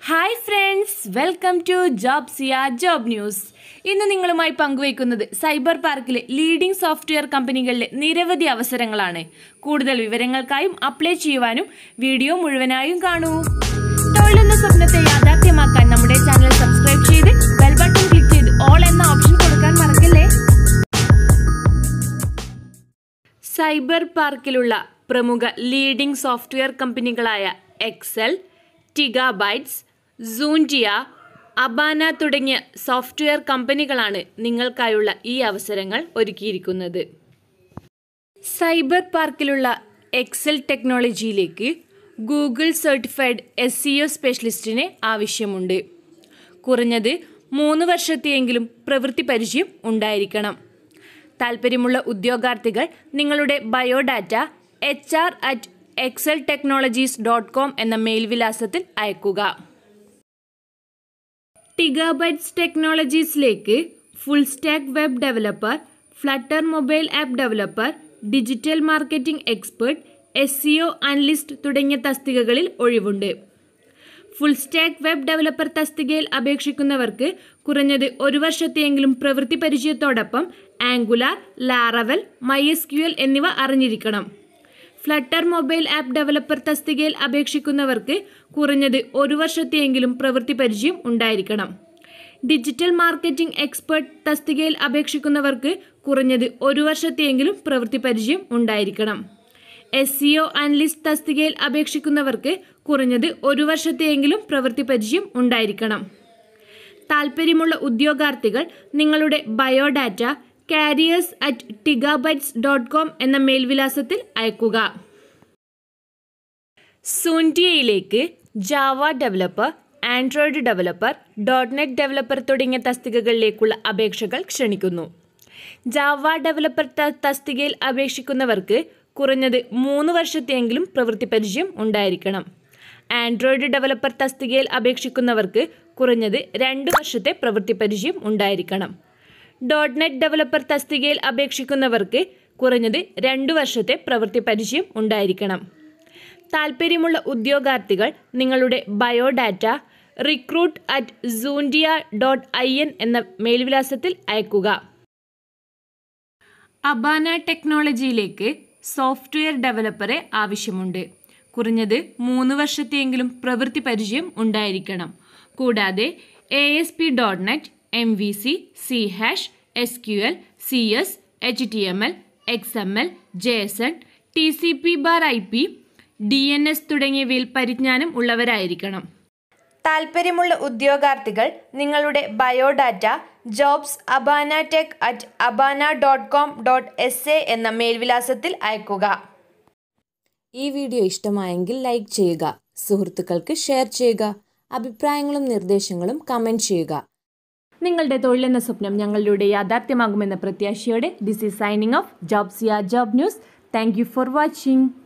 hi friends welcome to job Siya job news ഇന്ന് നിങ്ങളുമായി പങ്കുവയ്ക്കുന്നത് സൈബർ പാർക്കിലെ ലീഡിംഗ് സോഫ്റ്റ്വെയർ കമ്പനികളിലെ നിരവധി അവസരങ്ങളാണ് കൂടുതൽ വിവരങ്ങൾക്കായും അപ്ലൈ ചെയ്യുവാനും വീഡിയോ മുഴുവനായും കാണൂ തൊഴിലെന്ന സ്വപ്നത്തെ യാഥാർത്ഥ്യമാക്കാൻ നമ്മുടെ ചാനൽ സബ്സ്ക്രൈബ് ചെയ്ത് ബെൽ ബട്ടൺ ക്ലിക്ക് ചെയ്ത് ഓൾ എന്ന ഓപ്ഷൻ കൊടുക്കാൻ മറക്കല്ലേ സൈബർ പാർക്കിലുള്ള പ്രമുഖ ലീഡിംഗ് സോഫ്റ്റ്വെയർ കമ്പനികളായ എക്സൽ ടിഗാബൈറ്റ്സ് സൂൻറ്റിയ അബാന തുടങ്ങിയ സോഫ്റ്റ്വെയർ കമ്പനികളാണ് നിങ്ങൾക്കായുള്ള ഈ അവസരങ്ങൾ ഒരുക്കിയിരിക്കുന്നത് സൈബർ പാർക്കിലുള്ള എക്സൽ ടെക്നോളജിയിലേക്ക് Google certified S C O സ്പെഷ്യലിസ്റ്റിന് ആവശ്യമുണ്ട് കുറഞ്ഞത് മൂന്ന് വർഷത്തെയെങ്കിലും പ്രവൃത്തി പരിചയം ഉണ്ടായിരിക്കണം താൽപ്പര്യമുള്ള ഉദ്യോഗാർത്ഥികൾ നിങ്ങളുടെ biodata H R at Excel technologies dot com എന്ന മെയിൽ വിലാസത്തിൽ അയക്കുക ടിഗാബൈറ്റ്സ് ടെക്നോളജീസിലേക്ക് full stack web developer Flutter mobile app developer digital marketing expert S C O analyst തുടങ്ങിയ തസ്തികകളിൽ ഒഴിവുണ്ട് ഫുൾ സ്റ്റാക്ക് വെബ് ഡെവലപ്പർ തസ്തികയിൽ അപേക്ഷിക്കുന്നവർക്ക് കുറഞ്ഞത് ഒരു വർഷത്തെയെങ്കിലും പ്രവൃത്തി പരിചയത്തോടൊപ്പം ആംഗുലാർ ലാറവൽ മൈഎസ്ക്യുഎൽ എന്നിവ അറിഞ്ഞിരിക്കണം ഫ്ലട്ടർ മൊബൈൽ ആപ്പ് ഡെവലപ്പർ തസ്തികയിൽ അപേക്ഷിക്കുന്നവർക്ക് കുറഞ്ഞത് ഒരു വർഷത്തെയെങ്കിലും പ്രവൃത്തി പരിചയം ഉണ്ടായിരിക്കണം ഡിജിറ്റൽ മാർക്കറ്റിംഗ് എക്സ്പേർട്ട് തസ്തികയിൽ അപേക്ഷിക്കുന്നവർക്ക് കുറഞ്ഞത് ഒരു വർഷത്തെയെങ്കിലും പ്രവൃത്തി പരിചയം ഉണ്ടായിരിക്കണം എസ് സി ഒ അനലിസ്റ്റ് തസ്തികയിൽ അപേക്ഷിക്കുന്നവർക്ക് കുറഞ്ഞത് ഒരു വർഷത്തെയെങ്കിലും പ്രവൃത്തി പരിചയം ഉണ്ടായിരിക്കണം താൽപ്പര്യമുള്ള ഉദ്യോഗാർത്ഥികൾ നിങ്ങളുടെ biodata careers at Tigabytes dot com എന്ന മേൽവിലാസത്തിൽ അയക്കുക സൂൻറ്റിയയിലേക്ക് Java developer Android developer dot net developer തുടങ്ങിയ തസ്തികകളിലേക്കുള്ള അപേക്ഷകൾ ക്ഷണിക്കുന്നു ജാവ ഡെവലപ്പർ ത- തസ്തികയിൽ അപേക്ഷിക്കുന്നവർക്ക് കുറഞ്ഞത് മൂന്ന് വർഷത്തെയെങ്കിലും പ്രവൃത്തി പരിചയം ഉണ്ടായിരിക്കണം ആൻഡ്രോയിഡ് ഡെവലപ്പർ തസ്തികയിൽ അപേക്ഷിക്കുന്നവർക്ക് കുറഞ്ഞത് രണ്ട് വർഷത്തെ പ്രവൃത്തി പരിചയം ഉണ്ടായിരിക്കണം ഡോട്ട് നെറ്റ് ഡെവലപ്പർ തസ്തികയിൽ അപേക്ഷിക്കുന്നവർക്ക് കുറഞ്ഞത് രണ്ട് വർഷത്തെ പ്രവൃത്തി പരിചയം ഉണ്ടായിരിക്കണം താൽപ്പര്യമുള്ള ഉദ്യോഗാർത്ഥികൾ നിങ്ങളുടെ biodata recruit at Zoondia dot I N എന്ന മേൽവിലാസത്തിൽ അയക്കുക അബാന ടെക്നോളജിയിലേക്ക് സോഫ്റ്റ്വെയർ ഡെവലപ്പറെ ആവശ്യമുണ്ട് കുറഞ്ഞത് മൂന്ന് വർഷത്തെയെങ്കിലും പ്രവൃത്തി പരിചയം ഉണ്ടായിരിക്കണം കൂടാതെ A S P dot net M V C C hash S Q L C S H T M L X M L J S N T C P bar I P D N S തുടങ്ങിയവയിൽ പരിജ്ഞാനം ഉള്ളവരായിരിക്കണം താൽപ്പര്യമുള്ള ഉദ്യോഗാർത്ഥികൾ നിങ്ങളുടെ biodata jobs Abana tech at Abana dot com dot S A എന്ന മേൽവിലാസത്തിൽ അയക്കുക ഈ വീഡിയോ ഇഷ്ടമായെങ്കിൽ ലൈക്ക് ചെയ്യുക സുഹൃത്തുക്കൾക്ക് ഷെയർ ചെയ്യുക അഭിപ്രായങ്ങളും നിർദ്ദേശങ്ങളും കമൻറ്റ് ചെയ്യുക നിങ്ങളുടെ തൊഴിലെന്ന സ്വപ്നം ഞങ്ങളിലൂടെ യാഥാർത്ഥ്യമാകുമെന്ന പ്രത്യാശയോടെ this is signing off jobs യാ job news thank you for watching